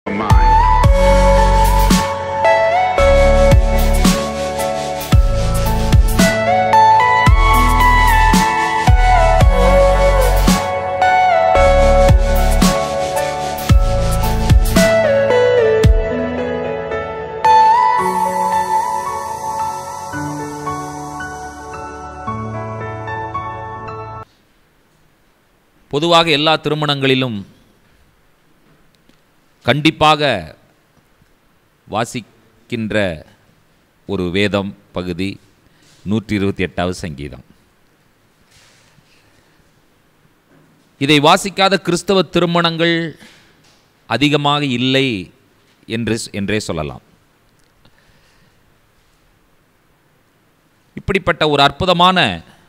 mind. பொதுவாக எல்லா திருமணங்களிலும் கண்டிப்பாக வாசிக்கின்ற ஒரு வேதம் பகுதி நூற்றி இருபத்தி எட்டாவது சங்கீதம் இதை வாசிக்காத கிறிஸ்தவ திருமணங்கள் அதிகமாக இல்லை என்று என்றே சொல்லலாம் இப்படிப்பட்ட ஒரு அற்புதமான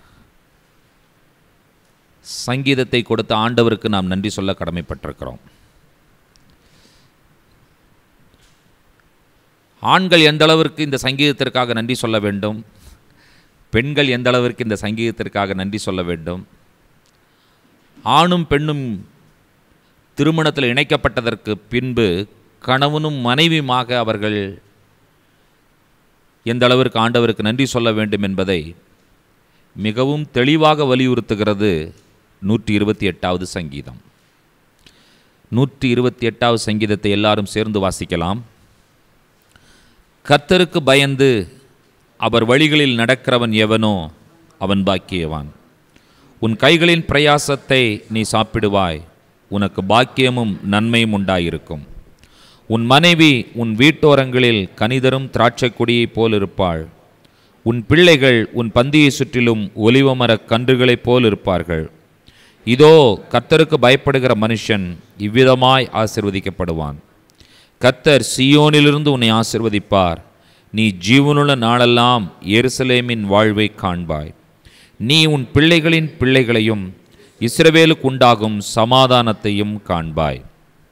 சங்கீதத்தை கொடுத்த ஆண்டவருக்கு நாம் நன்றி சொல்ல கடமைப்பட்டிருக்கிறோம் ஆண்கள் எந்த அளவிற்கு இந்த சங்கீதத்திற்காக நன்றி சொல்ல வேண்டும் பெண்கள் எந்த அளவிற்கு இந்த சங்கீதத்திற்காக நன்றி சொல்ல வேண்டும் ஆணும் பெண்ணும் திருமணத்தில் இணைக்கப்பட்டதற்கு பின்பு கணவனும் மனைவியுமாக அவர்கள் எந்த அளவிற்கு ஆண்டவருக்கு நன்றி சொல்ல வேண்டும் என்பதை மிகவும் தெளிவாக வலியுறுத்துகிறது நூற்றி இருபத்தி எட்டாவது சங்கீதம் நூற்றி இருபத்தி எட்டாவது சங்கீதத்தை எல்லாரும் சேர்ந்து வாசிக்கலாம் கர்த்தருக்கு பயந்து அவர் வழிகளில் நடக்கிறவன் எவனோ அவன் பாக்கியவான் உன் கைகளின் பிரயாசத்தை நீ சாப்பிடுவாய் உனக்கு பாக்கியமும் நன்மையும் உண்டாயிருக்கும் உன் மனைவி உன் வீட்டோரங்களில் கனிதரும் திராட்சைக் கொடியைப் போல் இருப்பாள் உன் பிள்ளைகள் உன் பந்தியை சுற்றிலும் ஒலிவமரக் கன்றுகளைப் போல் இருப்பார்கள் இதோ கர்த்தருக்கு பயப்படுகிற மனுஷன் இவ்விதமாய் ஆசிர்வதிக்கப்படுவான் கர்த்தர் சியோனிலிருந்து உன்னை ஆசிர்வதிப்பார் நீ ஜீவனுள்ள நாளெல்லாம் எருசலேமின் வாழ்வை காண்பாய் நீ உன் பிள்ளைகளின் பிள்ளைகளையும் இஸ்ரவேலுக்கு உண்டாகும் சமாதானத்தையும் காண்பாய்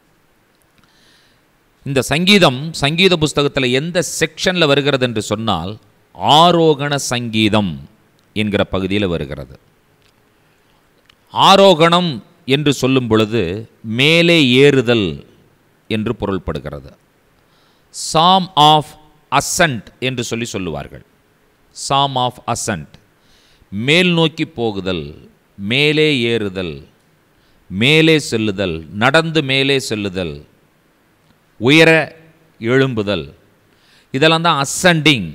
இந்த சங்கீதம் சங்கீத புஸ்தகத்தில் எந்த செக்ஷனில் வருகிறது என்று சொன்னால் ஆரோகண சங்கீதம் என்கிற பகுதியில் வருகிறது ஆரோகணம் என்று சொல்லும் பொழுது மேலே ஏறுதல் என்று பொருள்படுகிறது சாம் ஆஃப் அசன்ட் என்று சொல்லி சொல்லுவார்கள் சாம் ஆஃப் அசன்ட் மேல் நோக்கி போகுதல் மேலே ஏறுதல் மேலே செல்லுதல் நடந்து மேலே செல்லுதல் உயர எழும்புதல் இதெல்லாம் தான் அசண்டிங்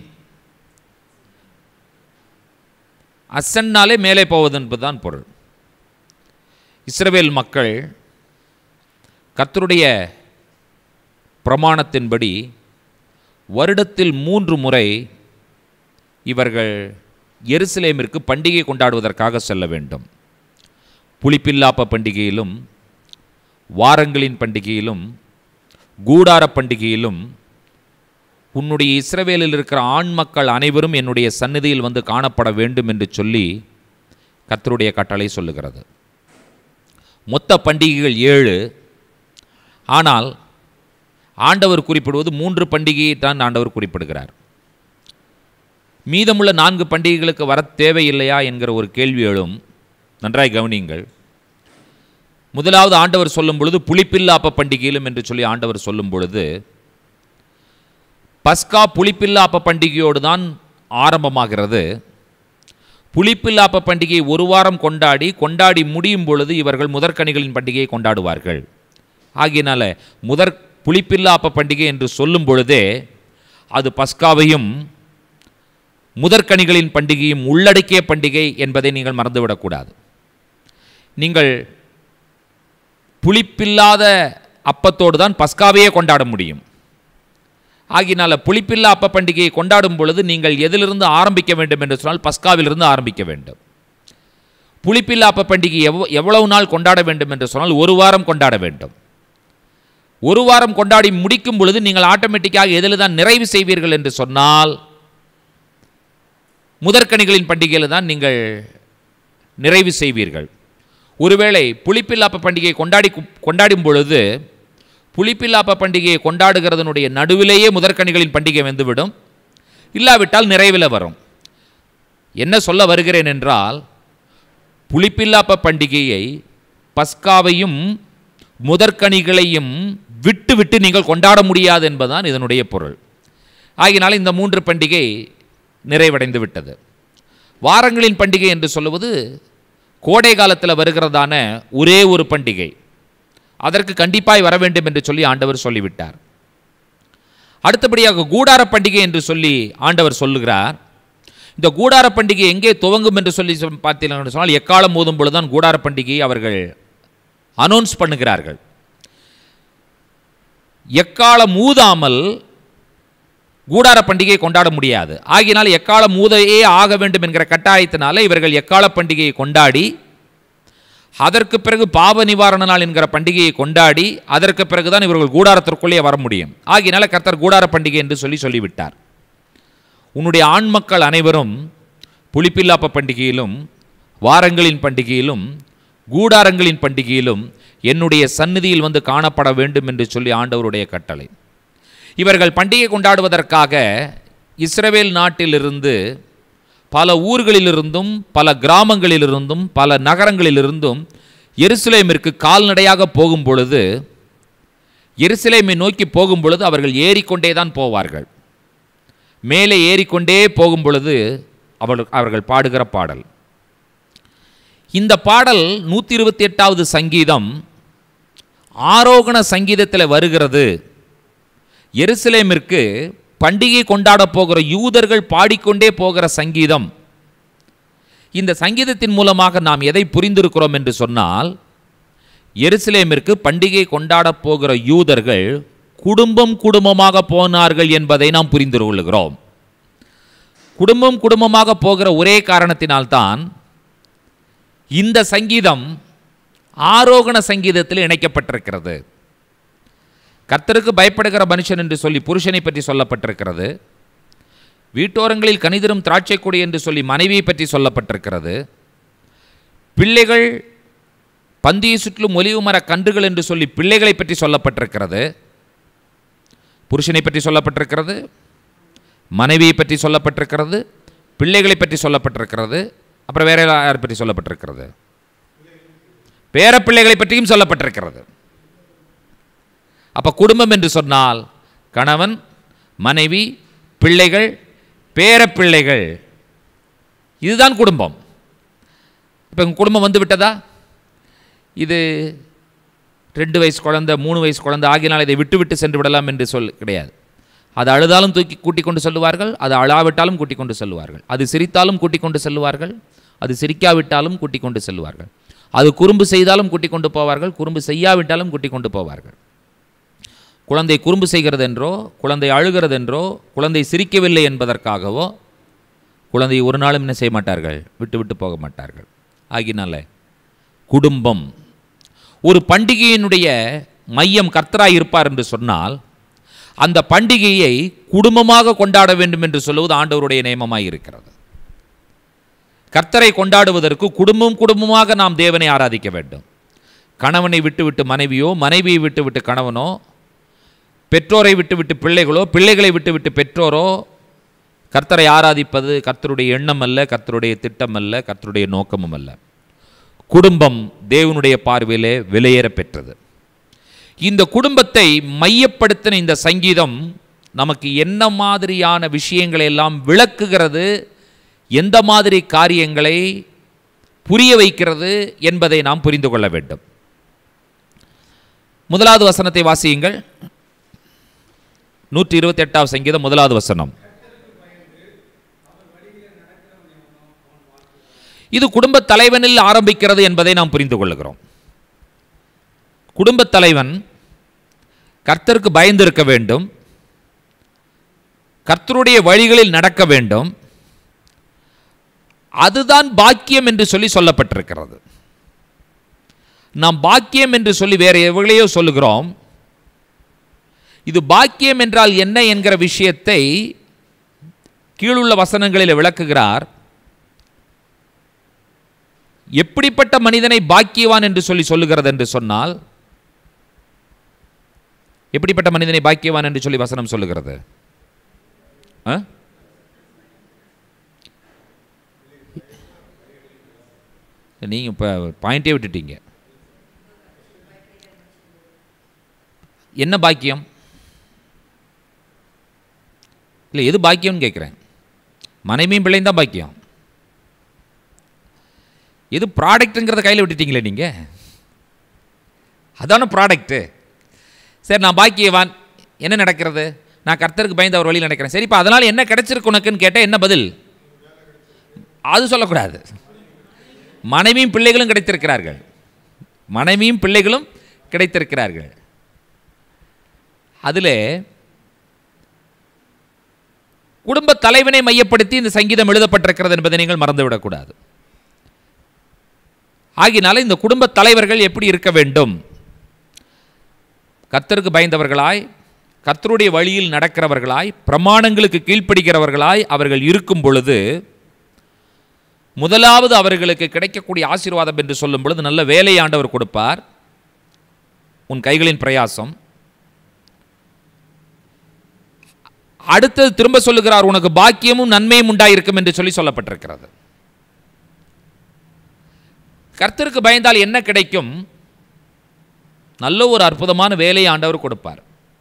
அசன்னாலே மேலே போவது என்பதுதான் பொருள் இஸ்ரவேல் மக்கள் கர்த்தருடைய பிரமாணத்தின்படி வருடத்தில் மூன்று முறை இவர்கள் எருசலேமிற்கு பண்டிகை கொண்டாடுவதற்காக செல்ல வேண்டும் புளிப்பில்லாப்ப பண்டிகையிலும் வாரங்களின் பண்டிகையிலும் கூடார பண்டிகையிலும் உன்னுடைய இஸ்ரவேலில் இருக்கிற ஆண் மக்கள் அனைவரும் என்னுடைய சந்நிதியில் வந்து காணப்பட வேண்டும் என்று சொல்லி கர்த்தருடைய கட்டளை சொல்லுகிறது மொத்த பண்டிகைகள் ஏழு ஆனால் ஆண்டவர் குறிப்பிடுவது மூன்று பண்டிகையை தான் ஆண்டவர் குறிப்பிடுகிறார் மீதமுள்ள நான்கு பண்டிகைகளுக்கு வர தேவையில்லையா என்கிற ஒரு கேள்வி எழும் நன்றாய் கவனியுங்கள் முதலாவது ஆண்டவர் சொல்லும் பொழுது புளிப்பில்லாப்ப பண்டிகையிலும் என்று சொல்லி ஆண்டவர் சொல்லும் பொழுது பஸ்கா புளிப்பில்லாப்ப பண்டிகையோடு தான் ஆரம்பமாகிறது புளிப்பில்லாப்ப பண்டிகையை ஒரு வாரம் கொண்டாடி கொண்டாடி முடியும் பொழுது இவர்கள் முதற்கனிகளின் பண்டிகையை கொண்டாடுவார்கள் ஆகையினால முதற் புளிப்பில்லாப்ப பண்டிகை என்று சொல்லும் பொழுதே அது பஸ்காவையும் முதற்கனிகளின் பண்டிகையும் உள்ளடக்கிய பண்டிகை என்பதை நீங்கள் மறந்துவிடக்கூடாது நீங்கள் புளிப்பில்லாத அப்பத்தோடு தான் பஸ்காவையே கொண்டாட முடியும் ஆகினால புளிப்பில்லா அப்ப பண்டிகையை கொண்டாடும் பொழுது நீங்கள் எதிலிருந்து ஆரம்பிக்க வேண்டும் என்று சொன்னால் பஸ்காவிலிருந்து ஆரம்பிக்க வேண்டும் புளிப்பில்லா அப்ப பண்டிகை எவ்வ எவ்வளவு நாள் கொண்டாட வேண்டும் என்று சொன்னால் ஒரு வாரம் கொண்டாட வேண்டும் ஒரு வாரம் கொண்டாடி முடிக்கும் பொழுது நீங்கள் ஆட்டோமேட்டிக்காக எதில் தான் நிறைவு செய்வீர்கள் என்று சொன்னால் முதற்கனிகளின் பண்டிகையில் தான் நீங்கள் நிறைவு செய்வீர்கள் ஒருவேளை புளிப்பில்லாப்ப பண்டிகையை கொண்டாடி கொண்டாடும் பொழுது புளிப்பில்லாப்ப பண்டிகையை கொண்டாடுகிறதனுடைய நடுவிலேயே முதற்கனிகளின் பண்டிகை வந்துவிடும் இல்லாவிட்டால் நிறைவில் வரும் என்ன சொல்ல வருகிறேன் என்றால் புளிப்பில்லாப்ப பண்டிகையை பஸ்காவையும் முதற்கனிகளையும் விட்டு விட்டு நீங்கள் கொண்டாட முடியாது என்பதுதான் இதனுடைய பொருள் ஆகினால இந்த மூன்று பண்டிகை நிறைவடைந்து விட்டது வாரங்களின் பண்டிகை என்று சொல்லுவது கோடை காலத்தில் வருகிறதான ஒரே ஒரு பண்டிகை அதற்கு கண்டிப்பாய் வர வேண்டும் என்று சொல்லி ஆண்டவர் சொல்லிவிட்டார் அடுத்தபடியாக கூடார பண்டிகை என்று சொல்லி ஆண்டவர் சொல்லுகிறார் இந்த கூடார பண்டிகை எங்கே துவங்கும் என்று சொல்லி சொ- பார்த்தீர்கள் என்று சொன்னால் எக்காலம் மோதும் பொழுதுதான் கூடார பண்டிகையை அவர்கள் அனௌன்ஸ் பண்ணுகிறார்கள் எக்காலம் ஊதாமல் கூடார பண்டிகையை கொண்டாட முடியாது ஆகினால் எக்காலம் ஊதையே ஆக வேண்டும் என்கிற கட்டாயத்தினால இவர்கள் எக்கால பண்டிகையை கொண்டாடி அதற்கு பிறகு பாவ நிவாரண நாள் என்கிற பண்டிகையை கொண்டாடி அதற்கு பிறகுதான் இவர்கள் கூடாரத்திற்குள்ளே வர முடியும் ஆகினால கர்த்தர் கூடார பண்டிகை என்று சொல்லி சொல்லிவிட்டார் உன்னுடைய ஆண் மக்கள் அனைவரும் புளிப்பில்லாப்ப பண்டிகையிலும் வாரங்களின் பண்டிகையிலும் கூடாரங்களின் பண்டிகையிலும் என்னுடைய சந்நிதியில் வந்து காணப்பட வேண்டும் என்று சொல்லி ஆண்டவருடைய கட்டளை இவர்கள் பண்டிகை கொண்டாடுவதற்காக இஸ்ரவேல் நாட்டிலிருந்து பல ஊர்களிலிருந்தும் பல கிராமங்களிலிருந்தும் பல நகரங்களிலிருந்தும் எருசலேமிற்கு கால்நடையாக போகும் பொழுது எருசலேமை நோக்கி போகும் பொழுது அவர்கள் ஏறிக்கொண்டே தான் போவார்கள் மேலே ஏறிக்கொண்டே போகும் பொழுது அவள் அவர்கள் பாடுகிற பாடல் இந்த பாடல் நூற்றி இருபத்தி எட்டாவது சங்கீதம் ஆரோகண சங்கீதத்தில் வருகிறது எருசலேமிற்கு பண்டிகை கொண்டாட போகிற யூதர்கள் பாடிக்கொண்டே போகிற சங்கீதம் இந்த சங்கீதத்தின் மூலமாக நாம் எதை புரிந்திருக்கிறோம் என்று சொன்னால் எருசலேமிற்கு பண்டிகை கொண்டாடப் போகிற யூதர்கள் குடும்பம் குடும்பமாக போனார்கள் என்பதை நாம் புரிந்து கொள்கிறோம் குடும்பம் குடும்பமாக போகிற ஒரே காரணத்தினால்தான் இந்த சங்கீதம் ஆரோகண சங்கீதத்தில் இணைக்கப்பட்டிருக்கிறது கர்த்தருக்கு பயப்படுகிற மனுஷன் என்று சொல்லி புருஷனை பற்றி சொல்லப்பட்டிருக்கிறது வீட்டோரங்களில் கனிதரும் திராட்சை கொடி என்று சொல்லி மனைவியை பற்றி சொல்லப்பட்டிருக்கிறது பிள்ளைகள் பந்தியை சுற்றிலும் ஒலிவு மர கன்றுகள் என்று சொல்லி பிள்ளைகளை பற்றி சொல்லப்பட்டிருக்கிறது புருஷனை பற்றி சொல்லப்பட்டிருக்கிறது மனைவியை பற்றி சொல்லப்பட்டிருக்கிறது பிள்ளைகளை பற்றி சொல்லப்பட்டிருக்கிறது அப்புறம் வேற யார் பற்றி சொல்லப்பட்டிருக்கிறது பேர பிள்ளைகளை பற்றியும் சொல்லப்பட்டிருக்கிறது அப்ப குடும்பம் என்று சொன்னால் கணவன் மனைவி பிள்ளைகள் பேரப்பிள்ளைகள் இதுதான் குடும்பம் இப்போ உங்கள் குடும்பம் வந்து விட்டதா இது ரெண்டு வயசு குழந்தை மூணு வயசு குழந்தை ஆகினால் இதை விட்டு விட்டு சென்று விடலாம் என்று சொல் கிடையாது அது அழுதாலும் தூக்கி கூட்டிக் கொண்டு செல்லுவார்கள் அது அழாவிட்டாலும் கூட்டிக் கொண்டு செல்லுவார்கள் அது சிரித்தாலும் கூட்டிக் கொண்டு செல்லுவார்கள் அது சிரிக்காவிட்டாலும் கூட்டிக் கொண்டு செல்லுவார்கள் அது குறும்பு செய்தாலும் கூட்டிக் கொண்டு போவார்கள் குறும்பு செய்யாவிட்டாலும் கூட்டிக் கொண்டு போவார்கள் குழந்தை குறும்பு செய்கிறதென்றோ குழந்தை அழுகிறதென்றோ குழந்தை சிரிக்கவில்லை என்பதற்காகவோ குழந்தையை ஒரு நாளும் என்ன செய்ய மாட்டார்கள் விட்டு விட்டு போக மாட்டார்கள் ஆகினால குடும்பம் ஒரு பண்டிகையினுடைய மையம் கர்த்தராய் இருப்பார் என்று சொன்னால் அந்த பண்டிகையை குடும்பமாக கொண்டாட வேண்டும் என்று சொல்லுவது ஆண்டவருடைய நியமமாய் இருக்கிறது கர்த்தரை கொண்டாடுவதற்கு குடும்பம் குடும்பமாக நாம் தேவனை ஆராதிக்க வேண்டும் கணவனை விட்டுவிட்டு மனைவியோ மனைவியை விட்டுவிட்டு கணவனோ பெற்றோரை விட்டுவிட்டு பிள்ளைகளோ பிள்ளைகளை விட்டுவிட்டு பெற்றோரோ கர்த்தரை ஆராதிப்பது கர்த்தருடைய எண்ணம் அல்ல கர்த்தருடைய திட்டம் அல்ல கர்த்தருடைய நோக்கமும் அல்ல குடும்பம் தேவனுடைய பார்வையிலே விலையேற பெற்றது இந்த குடும்பத்தை மையப்படுத்தின இந்த சங்கீதம் நமக்கு என்ன மாதிரியான விஷயங்களை எல்லாம் விளக்குகிறது எந்த மாதிரி காரியங்களை புரிய வைக்கிறது என்பதை நாம் புரிந்து கொள்ள வேண்டும் முதலாவது வசனத்தை வாசியுங்கள் நூற்றி இருபத்தி எட்டாவது சங்கீதம் முதலாவது வசனம் இது குடும்பத் தலைவனில் ஆரம்பிக்கிறது என்பதை நாம் புரிந்து கொள்ளுகிறோம் குடும்பத் தலைவன் கர்த்தருக்கு பயந்திருக்க வேண்டும் கர்த்தருடைய வழிகளில் நடக்க வேண்டும் அதுதான் பாக்கியம் என்று சொல்லி சொல்லப்பட்டிருக்கிறது நாம் பாக்கியம் என்று சொல்லி வேற எவ்வளையோ சொல்லுகிறோம் இது பாக்கியம் என்றால் என்ன என்கிற விஷயத்தை கீழுள்ள வசனங்களில் விளக்குகிறார் எப்படிப்பட்ட மனிதனை பாக்கியவான் என்று சொல்லி சொல்லுகிறது என்று சொன்னால் எப்படிப்பட்ட மனிதனை பாக்கியவான் என்று சொல்லி வசனம் சொல்லுகிறது ஆ? நீங்க இப்போ பாயிண்டே விட்டுட்டீங்க என்ன பாக்கியம் இல்லை எது பாக்கியம்னு கேட்குறேன் மனைவியும் பிள்ளையும் தான் பாக்கியம் எது ப்ராடக்ட்டுங்கிறத கையில் விட்டுட்டீங்களே நீங்கள் அதான ப்ராடக்ட்டு சரி நான் பாக்கியவான் என்ன நடக்கிறது நான் கர்த்தருக்கு பயந்து அவர் வழியில் நடக்கிறேன் சரி இப்போ அதனால் என்ன கிடைச்சிருக்கு உனக்குன்னு கேட்டால் என்ன பதில் அது சொல்லக்கூடாது மனைவியும் பிள்ளைகளும் கிடைத்திருக்கிறார்கள் மனைவியும் பிள்ளைகளும் கிடைத்திருக்கிறார்கள் அதில் குடும்ப தலைவனை மையப்படுத்தி இந்த சங்கீதம் எழுதப்பட்டிருக்கிறது என்பதை நீங்கள் மறந்துவிடக்கூடாது ஆகினால இந்த குடும்ப தலைவர்கள் எப்படி இருக்க வேண்டும் கர்த்தருக்கு பயந்தவர்களாய் கர்த்தருடைய வழியில் நடக்கிறவர்களாய் பிரமாணங்களுக்கு கீழ்ப்படுகிறவர்களாய் அவர்கள் இருக்கும் பொழுது முதலாவது அவர்களுக்கு கிடைக்கக்கூடிய ஆசீர்வாதம் என்று சொல்லும் பொழுது நல்ல வேலை ஆண்டவர் கொடுப்பார் உன் கைகளின் பிரயாசம் அடுத்தது திரும்ப சொல்லுகிறார் உனக்கு பாக்கியமும் நன்மையும் உண்டாயிருக்கும் என்று சொல்லி சொல்லப்பட்டிருக்கிறது கர்த்தருக்கு பயந்தால் என்ன கிடைக்கும் நல்ல ஒரு அற்புதமான வேலையை ஆண்டவர் கொடுப்பார்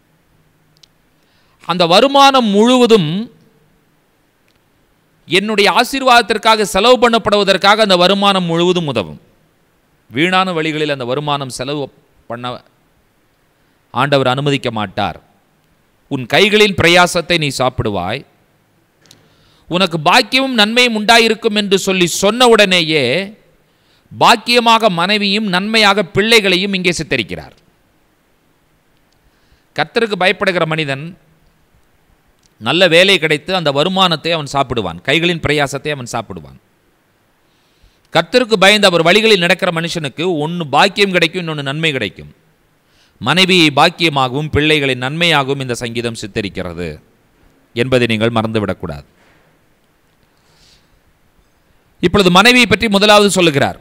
அந்த வருமானம் முழுவதும் என்னுடைய ஆசீர்வாதத்திற்காக செலவு பண்ணப்படுவதற்காக அந்த வருமானம் முழுவதும் உதவும் வீணான வழிகளில் அந்த வருமானம் செலவு பண்ண ஆண்டவர் அனுமதிக்க மாட்டார் உன் கைகளின் பிரயாசத்தை நீ சாப்பிடுவாய் உனக்கு பாக்கியமும் நன்மையும் உண்டாயிருக்கும் என்று சொல்லி சொன்ன உடனேயே பாக்கியமாக மனைவியும் நன்மையாக பிள்ளைகளையும் இங்கே சித்தரிக்கிறார் கர்த்தருக்கு பயப்படுகிற மனிதன் நல்ல வேலை கிடைத்து அந்த வருமானத்தை அவன் சாப்பிடுவான் கைகளின் பிரயாசத்தை அவன் சாப்பிடுவான் கர்த்தருக்கு பயந்து அவர் வழிகளில் நடக்கிற மனுஷனுக்கு ஒன்று பாக்கியம் கிடைக்கும் இன்னொன்று நன்மை கிடைக்கும் மனைவியை பாக்கியமாகவும் பிள்ளைகளை நன்மையாகவும் இந்த சங்கீதம் சித்தரிக்கிறது என்பதை நீங்கள் மறந்துவிடக்கூடாது இப்பொழுது மனைவியை பற்றி முதலாவது சொல்லுகிறார்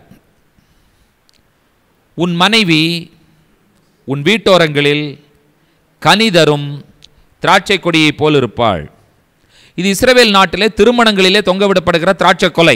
உன் மனைவி உன் வீட்டோரங்களில் கனிதரும் திராட்சை கொடியைப் போல் இருப்பாள் இது இஸ்ரவேல் நாட்டிலே திருமணங்களிலே தொங்கவிடப்படுகிற திராட்சை கொலை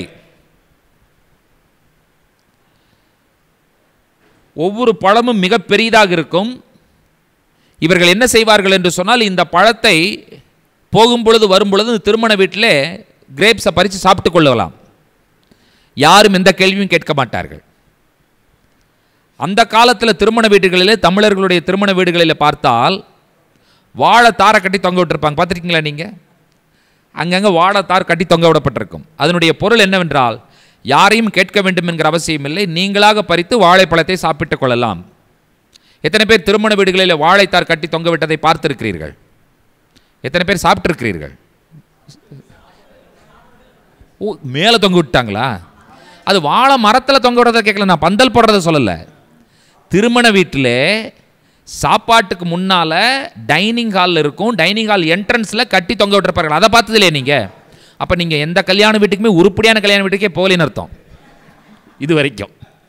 ஒவ்வொரு பழமும் மிக பெரிதாக இருக்கும் இவர்கள் என்ன செய்வார்கள் என்று சொன்னால் இந்த பழத்தை போகும் பொழுது வரும் பொழுது இந்த திருமண வீட்டிலே கிரேப்ஸை பறித்து சாப்பிட்டு கொள்ளலாம் யாரும் எந்த கேள்வியும் கேட்க மாட்டார்கள் அந்த காலத்தில் திருமண வீடுகளிலே தமிழர்களுடைய திருமண வீடுகளில் பார்த்தால் வாழை தாரை கட்டி தொங்க விட்டுருப்பாங்க பார்த்துருக்கீங்களா நீங்கள் அங்கங்கே வாழைத்தார் கட்டி தொங்க விடப்பட்டிருக்கும் அதனுடைய பொருள் என்னவென்றால் யாரையும் கேட்க வேண்டும் என்கிற அவசியம் இல்லை நீங்களாக பறித்து வாழைப்பழத்தை சாப்பிட்டுக் கொள்ளலாம் எத்தனை பேர் திருமண வீடுகளில் வாழைத்தார் கட்டி தொங்க விட்டதை பார்த்திருக்கிறீர்கள் எத்தனை பேர் சாப்பிட்டிருக்கிறீர்கள் ஓ மேலே தொங்க விட்டாங்களா அது வாழை மரத்தில் தொங்க விடுறத கேட்கல நான் பந்தல் போடுறத சொல்லலை திருமண வீட்டில் சாப்பாட்டுக்கு முன்னால் டைனிங் ஹாலில் இருக்கும் டைனிங் ஹால் என்ட்ரன்ஸில் கட்டி தொங்க விட்டுருப்பார்கள் அதை பார்த்தது இல்லையா நீங்கள் அப்போ நீங்கள் எந்த கல்யாண வீட்டுக்குமே உருப்படியான கல்யாண வீட்டுக்கே போகலின்னு அர்த்தம் இது வரைக்கும்